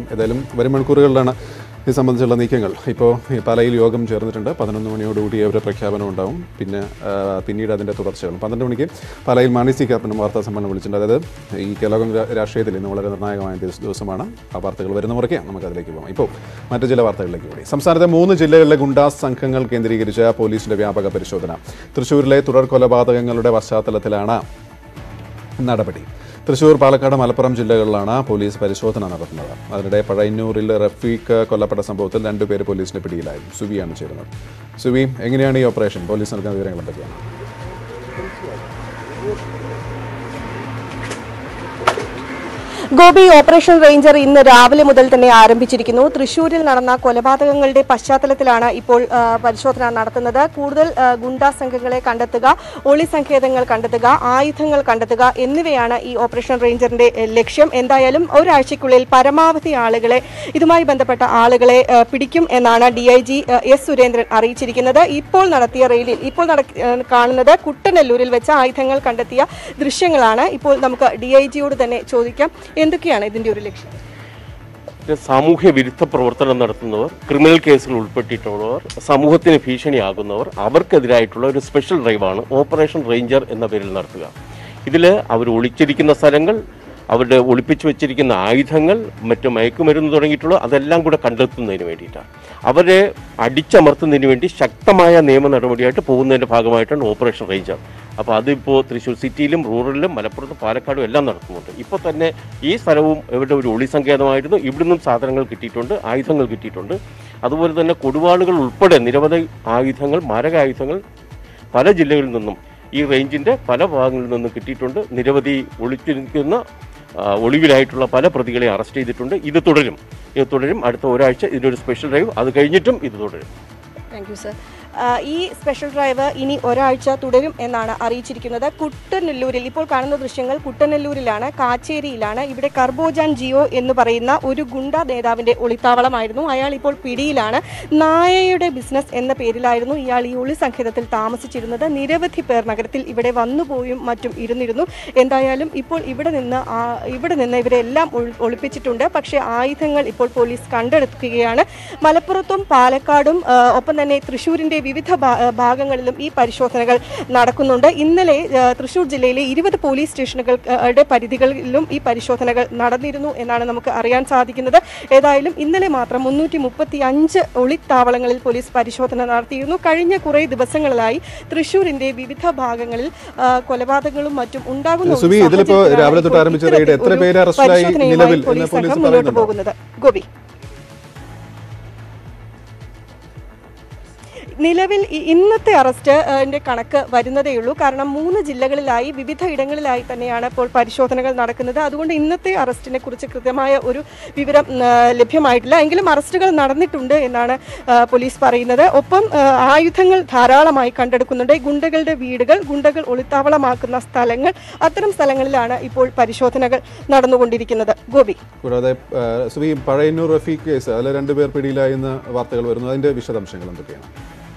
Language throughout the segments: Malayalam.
ഏതായാലും വരും മണിക്കൂറുകളിലാണ് ഇത് സംബന്ധിച്ചുള്ള നീക്കങ്ങൾ ഇപ്പോൾ ഈ പാലയിൽ യോഗം ചേർന്നിട്ടുണ്ട് പതിനൊന്ന് മണിയോടുകൂടി അവരുടെ പ്രഖ്യാപനം ഉണ്ടാവും പിന്നെ ആ, പിന്നീട് അതിൻ്റെ തുടർച്ചകളും പന്ത്രണ്ട് മണിക്ക് പാലയിൽ മാണി സി കാപ്പനും വാർത്താ സമ്മേളനം വിളിച്ചിട്ടുണ്ട് അതായത് ഈ കേരളം രാഷ്ട്രീയത്തിൽ ഇന്ന് വളരെ നിർണായകമായ ദിവസ- ദിവസമാണ് ആ വാർത്തകൾ വരുന്ന മുറയ്ക്ക് നമുക്ക് അതിലേക്ക് പോകാം ഇപ്പോൾ മറ്റു ചില വാർത്തകളിലേക്ക് കൂടി സംസ്ഥാനത്തെ മൂന്ന് ജില്ലകളിലെ ഗുണ്ടാസ് സംഘങ്ങൾ കേന്ദ്രീകരിച്ച പോലീസിന്റെ വ്യാപക പരിശോധന തൃശൂരിലെ തുടർ കൊലപാതകങ്ങളുടെ പശ്ചാത്തലത്തിലാണ് നടപടി തൃശൂർ പാലക്കാട് മലപ്പുറം ജില്ലകളിലാണ് പോലീസ് പരിശോധന നടത്തുന്നത് അതിനിടെ പഴയന്നൂരിൽ റഫീഖ് കൊല്ലപ്പെട്ട സംഭവത്തിൽ രണ്ടുപേര് പോലീസിന്റെ പിടിയിലായി സുവിയാണ് ചേരുന്നത് സുവി എങ്ങനെയാണ് ഈ ഓപ്പറേഷൻ പോലീസ് നൽകുന്ന വിവരങ്ങൾ എന്തൊക്കെയാണ് ഗോപി ഓപ്പറേഷൻ റേഞ്ചർ ഇന്ന് രാവിലെ മുതൽ തന്നെ ആരംഭിച്ചിരിക്കുന്നു തൃശൂരിൽ നടന്ന കൊലപാതകങ്ങളുടെ പശ്ചാത്തലത്തിലാണ് ഇപ്പോൾ ആ, പരിശോധന നടത്തുന്നത് കൂടുതൽ ആ, ഗുണ്ടാ സംഘങ്ങളെ കണ്ടെത്തുക ഒളി സങ്കേതങ്ങൾ കണ്ടെത്തുക ആയുധങ്ങൾ കണ്ടെത്തുക എന്നിവയാണ് ഈ ഓപ്പറേഷൻ റേഞ്ചറിന്റെ എ, ലക്ഷ്യം എന്തായാലും ഒരാഴ്ചയ്ക്കുള്ളിൽ പരമാവധി ആളുകളെ ഇതുമായി ബന്ധപ്പെട്ട ആളുകളെ ആ, പിടിക്കും എന്നാണ് D I G S Surendran അറിയിച്ചിരിക്കുന്നത് ഇപ്പോൾ നടത്തിയ റെയ്ഡിൽ ഇപ്പോൾ നട- ആ, കാണുന്നത് കുട്ടനെല്ലൂരിൽ വെച്ച ആയുധങ്ങൾ കണ്ടെത്തിയ ദൃശ്യങ്ങളാണ് ഇപ്പോൾ നമുക്ക് ഡി ഐ ജിയോട് തന്നെ ചോദിക്കാം എന്തൊക്കെയാണ് ഇതിന്റെ ഒരു ലക്ഷ്യം ഇത് സാമൂഹ്യ വിരുദ്ധ പ്രവർത്തനം നടത്തുന്നവർ ക്രിമിനൽ കേസിൽ ഉൾപ്പെട്ടിട്ടുള്ളവർ സമൂഹത്തിന് ഭീഷണിയാകുന്നവർ അവർക്കെതിരായിട്ടുള്ള ഒരു സ്പെഷ്യൽ ഡ്രൈവാണ് ഓപ്പറേഷൻ റേഞ്ചർ എന്ന പേരിൽ നടത്തുക ഇതിൽ അവർ ഒളിച്ചിരിക്കുന്ന സ്ഥലങ്ങൾ അവരുടെ ഒളിപ്പിച്ചു വെച്ചിരിക്കുന്ന ആയുധങ്ങൾ മറ്റു മയക്കുമരുന്ന് തുടങ്ങിയിട്ടുള്ള അതെല്ലാം കൂടെ കണ്ടെത്തുന്നതിന് വേണ്ടിയിട്ടാണ് അവരെ അടിച്ചമർത്തുന്നതിന് വേണ്ടി ശക്തമായ നിയമ നടപടിയായിട്ട് പോകുന്നതിൻ്റെ ഭാഗമായിട്ടാണ് ഓപ്പറേഷൻ റേഞ്ചർ അപ്പോൾ അതിപ്പോൾ തൃശ്ശൂർ സിറ്റിയിലും റൂറലിലും മലപ്പുറത്തും പാലക്കാടും എല്ലാം നടത്തുന്നുണ്ട് ഇപ്പോൾ തന്നെ ഈ സ്ഥലവും ഇവിടെ ഒരു ഒളി സങ്കേതമായിരുന്നു ഇവിടുന്നും സാധനങ്ങൾ കിട്ടിയിട്ടുണ്ട് ആയുധങ്ങൾ കിട്ടിയിട്ടുണ്ട് അതുപോലെ തന്നെ കൊടുവാളുകൾ ഉൾപ്പെടെ നിരവധി ആയുധങ്ങൾ മാരകായുധങ്ങൾ പല ജില്ലകളിൽ നിന്നും ഈ റേഞ്ചിൻ്റെ പല ഭാഗങ്ങളിൽ നിന്നും കിട്ടിയിട്ടുണ്ട് നിരവധി ഒളിച്ചിരിക്കുന്ന ആ, ഒളിവിലായിട്ടുള്ള പല പ്രതികളെ അറസ്റ്റ് ചെയ്തിട്ടുണ്ട് ഇത് തുടരും ഇത് തുടരും അടുത്ത ഒരാഴ്ച ഇതിനൊരു സ്പെഷ്യൽ ഡ്രൈവ് അത് കഴിഞ്ഞിട്ടും ഇത് തുടരും താങ്ക് യു സർ ഈ സ്പെഷ്യൽ ഡ്രൈവ് ഇനി ഒരാഴ്ച തുടരും എന്നാണ് അറിയിച്ചിരിക്കുന്നത് കുട്ടനെല്ലൂരിൽ ഇപ്പോൾ കാണുന്ന ദൃശ്യങ്ങൾ കുട്ടനെല്ലൂരിലാണ് കാച്ചേരിയിലാണ് ഇവിടെ കർബോജാൻ ജിയോ എന്ന് പറയുന്ന ഒരു ഗുണ്ട നേതാവിന്റെ ഒളിത്താവളമായിരുന്നു അയാൾ ഇപ്പോൾ പിടിയിലാണ് നായയുടെ ബിസിനസ് എന്ന പേരിലായിരുന്നു ഇയാൾ ഈ ഒളി സങ്കേതത്തിൽ താമസിച്ചിരുന്നത് നിരവധി പേർ നഗരത്തിൽ ഇവിടെ വന്നുപോയും മറ്റും ഇരുന്നിരുന്നു എന്തായാലും ഇപ്പോൾ ഇവിടെ നിന്ന് ആ- ഇവിടെ നിന്ന് ഇവരെ എല്ലാം ഒളി- ഒളിപ്പിച്ചിട്ടുണ്ട് പക്ഷേ ആയുധങ്ങൾ ഇപ്പോൾ പോലീസ് കണ്ടെടുക്കുകയാണ് മലപ്പുറത്തും പാലക്കാടും ആ, ഒപ്പം തന്നെ തൃശ്ശൂരിന്റെ വിവിധ ഭാ- ആ, ഭാഗങ്ങളിലും ഈ പരിശോധനകൾ നടക്കുന്നുണ്ട് ഇന്നലെ ആ, തൃശ്ശൂർ ജില്ലയിലെ ഇരുപത് പോലീസ് സ്റ്റേഷനുകളുടെ പരിധികളിലും ഈ പരിശോധനകൾ നടന്നിരുന്നു എന്നാണ് നമുക്ക് അറിയാൻ സാധിക്കുന്നത് ഏതായാലും ഇന്നലെ മാത്രം മുന്നൂറ്റി മുപ്പത്തി അഞ്ച് ഒളിത്താവളങ്ങളിൽ പോലീസ് പരിശോധന നടത്തിയിരുന്നു കഴിഞ്ഞ കുറേ ദിവസങ്ങളിലായി തൃശ്ശൂരിന്റെ വിവിധ ഭാഗങ്ങളിൽ ആ, കൊലപാതകങ്ങളും മറ്റും ഉണ്ടാകുന്ന ഒരു സുബി, ഇതിലിപ്പോ സാഹചര്യത്തിലാണ് രാവിലെ തൊട്ട് ഇപ്പോൾ ആരംഭിച്ച ഇത്തരത്തിൽ റെയ്ഡ് എത്ര ഒരു പേര് അറസ്റ്റിലായി പരിശോധനയുമായി നിലവിൽ എന്ന് പോലീസ് പോലീസ് സംഘം മുന്നോട്ട് പറയുന്നുണ്ടോ? പോകുന്നത് ഗോപി നിലവിൽ ഇ- ഇന്നത്തെ അറസ്റ്റ് ന്റെ കണക്ക് വരുന്നതേയുള്ളൂ കാരണം മൂന്ന് ജില്ലകളിലായി വിവിധ ഇടങ്ങളിലായി തന്നെയാണ് ഇപ്പോൾ പരിശോധനകൾ നടക്കുന്നത് അതുകൊണ്ട് ഇന്നത്തെ അറസ്റ്റിനെ കുറിച്ച് കൃത്യമായ ഒരു വിവരം ഉം, ആ, ലഭ്യമായിട്ടില്ല എങ്കിലും അറസ്റ്റുകൾ നടന്നിട്ടുണ്ട് എന്നാണ് ആ, പോലീസ് പറയുന്നത് ഒപ്പം ആ, ആയുധങ്ങൾ ധാരാളമായി കണ്ടെടുക്കുന്നുണ്ട് ഗുണ്ടകളുടെ വീടുകൾ ഗുണ്ടകൾ ഒളിത്താവളമാക്കുന്ന സ്ഥലങ്ങൾ അത്തരം സ്ഥലങ്ങളിലാണ് ഇപ്പോൾ പരിശോധനകൾ നടന്നുകൊണ്ടിരിക്കുന്നത് ഗോപി കൂടാതെ ആ, സുബി പഴയന്നൂർ റഫീഖ് കേസ് അതിൽ രണ്ടുപേർ പിടിയിലായി എന്ന് വാർത്തകൾ വരുന്നു അതിന്റെ വിശദാംശങ്ങൾ എന്തൊക്കെയാണ്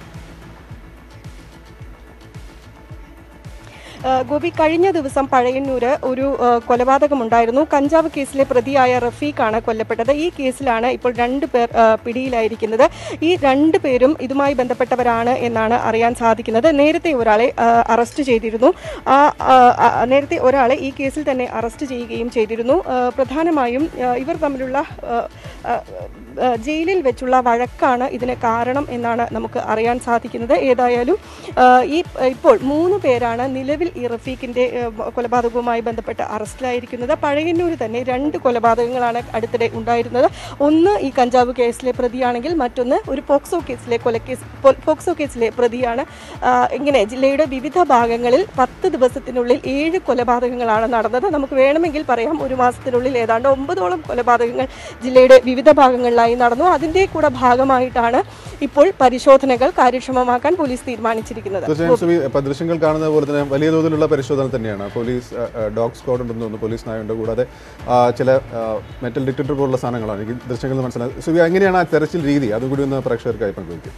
ആ, ഗോപി കഴിഞ്ഞ ദിവസം പഴയന്നൂര് ഒരു ആ, കൊലപാതകമുണ്ടായിരുന്നു കഞ്ചാവ് കേസിലെ പ്രതിയായ റഫീഖാണ് കൊല്ലപ്പെട്ടത് ഈ കേസിലാണ് ഇപ്പോൾ രണ്ട് പേർ ആ, പിടിയിലായിരിക്കുന്നത് ഈ രണ്ട് പേരും ഇതുമായി ബന്ധപ്പെട്ടവരാണ് എന്നാണ് അറിയാൻ സാധിക്കുന്നത് നേരത്തെ ഒരാളെ ആ, അറസ്റ്റ് ചെയ്തിരുന്നു ആ ആ, ആ, നേരത്തെ ഒരാളെ ഈ കേസിൽ തന്നെ അറസ്റ്റ് ചെയ്യുകയും ചെയ്തിരുന്നു ആ, പ്രധാനമായും ആ, ഇവർ തമ്മിലുള്ള ആ, ആ, ആ, ജയിലിൽ വെച്ചുള്ള വഴക്കാണ് ഇതിന് കാരണം എന്നാണ് നമുക്ക് അറിയാൻ സാധിക്കുന്നത് ഏതായാലും ആ, ഈ ഇപ്പോൾ മൂന്ന് പേരാണ് നിലവിൽ ഈ റഫീഖിന്റെ ആ, കൊലപാതകവുമായി ബന്ധപ്പെട്ട് അറസ്റ്റിലായിരിക്കുന്നത് പഴയന്നൂർ തന്നെ രണ്ട് കൊലപാതകങ്ങളാണ് അടുത്തിടെ ഉണ്ടായിരുന്നത് ഒന്ന് ഈ കഞ്ചാവ് കേസിലെ പ്രതിയാണെങ്കിൽ മറ്റൊന്ന് ഒരു പോക്സോ കേസിലെ കൊലക്കേസ് പോ- പോക്സോ കേസിലെ പ്രതിയാണ് ആ, ഇങ്ങനെ ജില്ലയുടെ വിവിധ ഭാഗങ്ങളിൽ പത്ത് ദിവസത്തിനുള്ളിൽ ഏഴ് കൊലപാതകങ്ങളാണ് നടന്നത് നമുക്ക് വേണമെങ്കിൽ പറയാം ഒരു മാസത്തിനുള്ളിൽ ഏതാണ്ട് ഒമ്പതോളം കൊലപാതകങ്ങൾ ജില്ലയുടെ വിവിധ ഭാഗങ്ങളിലായി നടന്നു അതിൻ്റെ കൂടെ ഭാഗമായിട്ടാണ് ഇപ്പോൾ പരിശോധനകൾ കാര്യക്ഷമമാക്കാൻ പോലീസ് തീരുമാനിച്ചിരിക്കുന്നത് തീർച്ചയായും സുബി ഇപ്പൊ ദൃശ്യങ്ങൾ കാണുന്ന പോലെ തന്നെ വലിയ തോതിലുള്ള പരിശോധന തന്നെയാണ് പോലീസ് ആ, ആ, ഡോഗ് സ്ക്വാഡ് ഉണ്ടെന്ന് തോന്നുന്നു പോലീസ് നായുണ്ട് കൂടാതെ ആ, ചില ആ, മെറ്റൽ ഡിറ്റക്ടർ പോലുള്ള സാധനങ്ങളാണ് എനിക്ക് ദൃശ്യങ്ങളിൽ നിന്ന് മനസ്സിലായത് സുബി എങ്ങനെയാണ് ആ തെരച്ചിൽ രീതി അതുകൂടി ഒന്ന് പ്രേക്ഷകർക്കായി പങ്കുവയ്ക്കും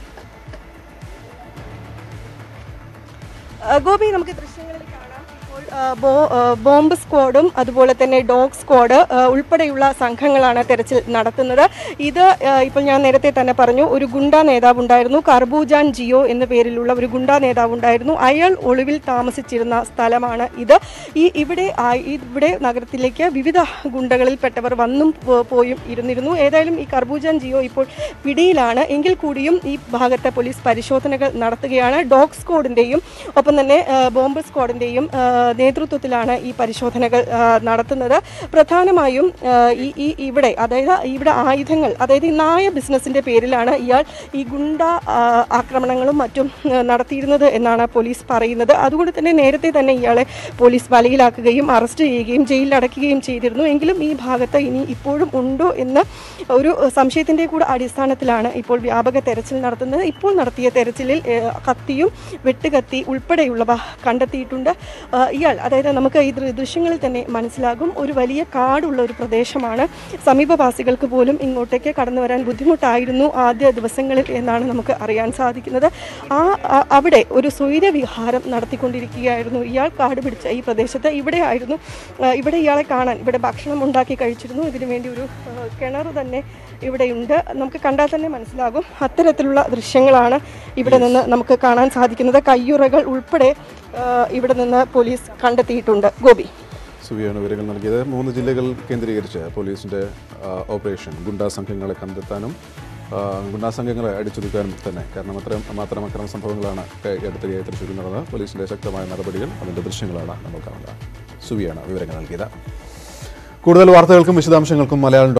ആ, ഗോപി നമുക്ക് ദൃശ്യങ്ങളിൽ കാണാം ഇപ്പോൾ ആ, ബോ- ആ, ബോംബ് സ്ക്വാഡും അതുപോലെ തന്നെ ഡോഗ് സ്ക്വാഡ് ആ, ഉൾപ്പെടെയുള്ള സംഘങ്ങളാണ് തെരച്ചിൽ നടത്തുന്നത് ഇത് ആ, ഇപ്പോൾ ഞാൻ നേരത്തെ തന്നെ പറഞ്ഞു ഒരു ഗുണ്ട നേതാവ് ഉണ്ടായിരുന്നു കർബൂജാൻ ജിയോ എന്ന പേരിലുള്ള ഒരു ഗുണ്ട നേതാവ് ഉണ്ടായിരുന്നു അയാൾ ഒളിവിൽ താമസിച്ചിരുന്ന സ്ഥലമാണ് ഇത് ഈ ഇവിടെ ആ- ഇവിടെ നഗരത്തിലേക്ക് വിവിധ ഗുണ്ടകളിൽപ്പെട്ടവർ വന്നും പോ- പോയും ഇരുന്നിരുന്നു ഏതായാലും ഈ കർബൂജാൻ ജിയോ ഇപ്പോൾ പിടിയിലാണ് എങ്കിൽ കൂടിയും ഈ ഭാഗത്തെ പോലീസ് പരിശോധനകൾ നടത്തുകയാണ് ഡോഗ് സ്ക്വാഡിൻ്റെയും ഒപ്പം തന്നെ ആ, ബോംബ് സ്ക്വാഡിൻ്റെയും നേതൃത്വത്തിലാണ് ഈ പരിശോധനകൾ ആ, നടത്തുന്നത് പ്രധാനമായും ആ, ഈ ഈ ഇവിടെ അതായത് ഇവിടെ ആയുധങ്ങൾ അതായത് ഈ നായ ബിസിനസ്സിൻ്റെ പേരിലാണ് ഇയാൾ ഈ ഗുണ്ട ആ, ആക്രമണങ്ങളും മറ്റും ആ, നടത്തിയിരുന്നത് എന്നാണ് പോലീസ് പറയുന്നത് അതുകൊണ്ട് തന്നെ നേരത്തെ തന്നെ ഇയാളെ പോലീസ് വലയിലാക്കുകയും അറസ്റ്റ് ചെയ്യുകയും ജയിലിൽ അടയ്ക്കുകയും ചെയ്തിരുന്നു എങ്കിലും ഈ ഭാഗത്ത് ഇനി ഇപ്പോഴും ഉണ്ടോ എന്ന് ഒരു സംശയത്തിൻ്റെ കൂടെ അടിസ്ഥാനത്തിലാണ് ഇപ്പോൾ വ്യാപക തെരച്ചിൽ നടത്തുന്നത് ഇപ്പോൾ നടത്തിയ തെരച്ചിലിൽ ഏഹ്, കത്തിയും വെട്ടുകത്തി ഉൾപ്പെടെയുള്ളവ കണ്ടെത്തിയിട്ടുണ്ട് ആ, ഇയാൾ അതായത് നമുക്ക് ഈ ദൃ- ദൃശ്യങ്ങളിൽ തന്നെ മനസ്സിലാകും ഒരു വലിയ കാടുള്ള ഒരു പ്രദേശമാണ് സമീപവാസികൾക്ക് പോലും ഇങ്ങോട്ടേക്ക് കടന്നു വരാൻ ബുദ്ധിമുട്ടായിരുന്നു ആദ്യ ദിവസങ്ങളിൽ എന്നാണ് നമുക്ക് അറിയാൻ സാധിക്കുന്നത് ആ ആ- അവിടെ ഒരു സ്വൈരവിഹാരം നടത്തിക്കൊണ്ടിരിക്കുകയായിരുന്നു ഇയാൾ കാട് പിടിച്ച ഈ പ്രദേശത്ത് ഇവിടെ ആയിരുന്നു ആ, ഇവിടെ ഇയാളെ കാണാൻ ഇവിടെ ഭക്ഷണം ഉണ്ടാക്കി കഴിച്ചിരുന്നു ഇതിനു വേണ്ടി ഒരു ആ, കിണർ തന്നെ ഇവിടെയുണ്ട് നമുക്ക് കണ്ടാൽ തന്നെ മനസ്സിലാകും അത്തരത്തിലുള്ള ദൃശ്യങ്ങളാണ് ഇവിടെ നിന്ന് നമുക്ക് കാണാൻ സാധിക്കുന്നത് കയ്യുറകൾ ഉൾപ്പെടെ ആ, ഇവിടെ നിന്ന് പോലീസ് കണ്ടെത്തിയിട്ടുണ്ട് ഗോപി സുവിയാണ് വിവരങ്ങൾ നൽകിയത് മൂന്ന് ജില്ലകൾ കേന്ദ്രീകരിച്ച് പോലീസിൻ്റെ ആ, ഓപ്പറേഷൻ ഗുണ്ടാ സംഘങ്ങളെ കണ്ടെത്താനും ആ, ഗുണ്ടാ സംഘങ്ങളെ അടിച്ചൊതുക്കാനും തന്നെ കാരണം അത്തരം മാത്രം അക്രമ സംഭവങ്ങളാണ് ക- അടുത്തിടെയായി തൃശ്ശൂരിൽ നടന്നത് പോലീസിൻ്റെ ശക്തമായ നടപടികൾ അതിൻ്റെ ദൃശ്യങ്ങളാണ് നമ്മൾ കാണുന്നത് സുവിയാണ് വിവരങ്ങൾ നൽകിയത് കൂടുതൽ വാർത്തകൾക്കും വിശദാംശങ്ങൾക്കും മലയാളം